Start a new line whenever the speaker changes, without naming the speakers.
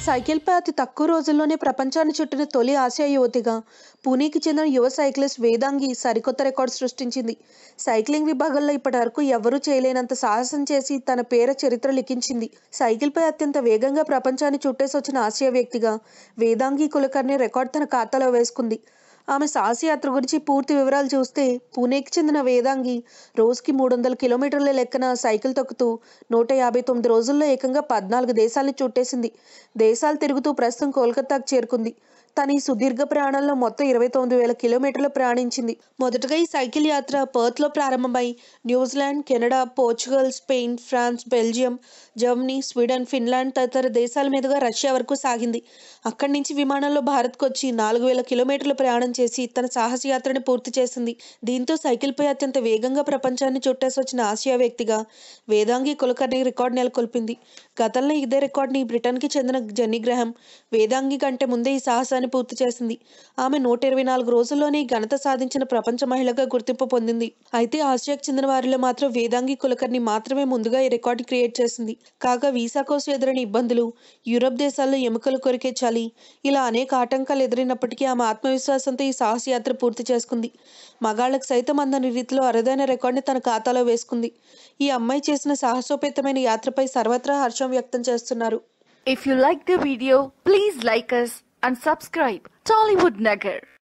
సైకిల్పై అతి తక్కువ రోజుల్లోనే ప్రపంచాన్ని చుట్టిన తొలి ఆసియా యువతిగా పూణేకి చెందిన యువ సైక్లిస్ట్ వేదాంగి సరికొత్త రికార్డు సృష్టించింది సైక్లింగ్ విభాగంలో ఇప్పటివరకు ఎవ్వరూ చేయలేనంత సాహసం చేసి తన పేర చరిత్ర లిఖించింది సైకిల్పై అత్యంత వేగంగా ప్రపంచాన్ని చుట్టేసి వచ్చిన ఆసియా వ్యక్తిగా వేదాంగి కులకర్ణి రికార్డు తన ఖాతాలో వేసుకుంది ఆమె సాహస యాత్ర గురించి పూర్తి వివరాలు చూస్తే పూణేకి చెందిన వేదాంగి రోజుకి మూడు వందల కిలోమీటర్ల లెక్కన సైకిల్ తొక్కుతూ నూట యాభై తొమ్మిది రోజుల్లో ఏకంగా పద్నాలుగు దేశాలని చుట్టేసింది దేశాలు తిరుగుతూ ప్రస్తుతం కోల్కతాకు చేరుకుంది తన ఈ సుదీర్ఘ ప్రయాణంలో మొత్తం ఇరవై తొమ్మిది వేల కిలోమీటర్లు ప్రయాణించింది మొదటగా ఈ సైకిల్ యాత్ర పర్త్లో ప్రారంభమై New Zealand Canada Portugal Spain France Belgium Germany Sweden Finland తదితర దేశాల మీదుగా రష్యా వరకు సాగింది అక్కడి నుంచి విమానంలో భారత్కు వచ్చి నాలుగు వేల కిలోమీటర్ల ప్రయాణం చేసి తన సాహస యాత్రని పూర్తి చేసింది దీంతో సైకిల్పై అత్యంత వేగంగా ప్రపంచాన్ని చుట్టేసి వచ్చిన ఆసియా వ్యక్తిగా వేదాంగి కులకర్ణి రికార్డు నెలకొల్పింది గతంలో ఇదే రికార్డుని బ్రిటన్కి చెందిన జెన్నీ గ్రహం వేదాంగి కంటే ముందే ఈ సాహసాన్ని పూర్తి చేసింది ఆమె నూట ఇరవై నాలుగు రోజుల్లోనే ఈ ఘనత సాధించిన ప్రపంచ మహిళగా గుర్తింపు పొందింది అయితే ఆసియాకు చెందిన వారిలో మాత్రం వేదాంగి కులకర్ణి మాత్రమే ముందుగా ఈ రికార్డు క్రియేట్ చేసింది కాగా వీసా కోసం ఎదురైన ఇబ్బందులు యూరప్ దేశాల్లో ఎముకలు కొరికే చలి ఇలా అనేక ఆటంకాలు ఎదురైనప్పటికీ ఆమె ఆత్మవిశ్వాసంతో ఈ సాహస యాత్ర పూర్తి చేసుకుంది మగాళ్లకు సైతం అందని రీతిలో అరుదైన రికార్డుని తన ఖాతాలో వేసుకుంది ఈ అమ్మాయి చేసిన సాహసోపేతమైన యాత్రపై సర్వత్రా హర్షం వ్యక్తం చేస్తున్నారు
If you like the video, please like us and subscribe Tollywood Nagar.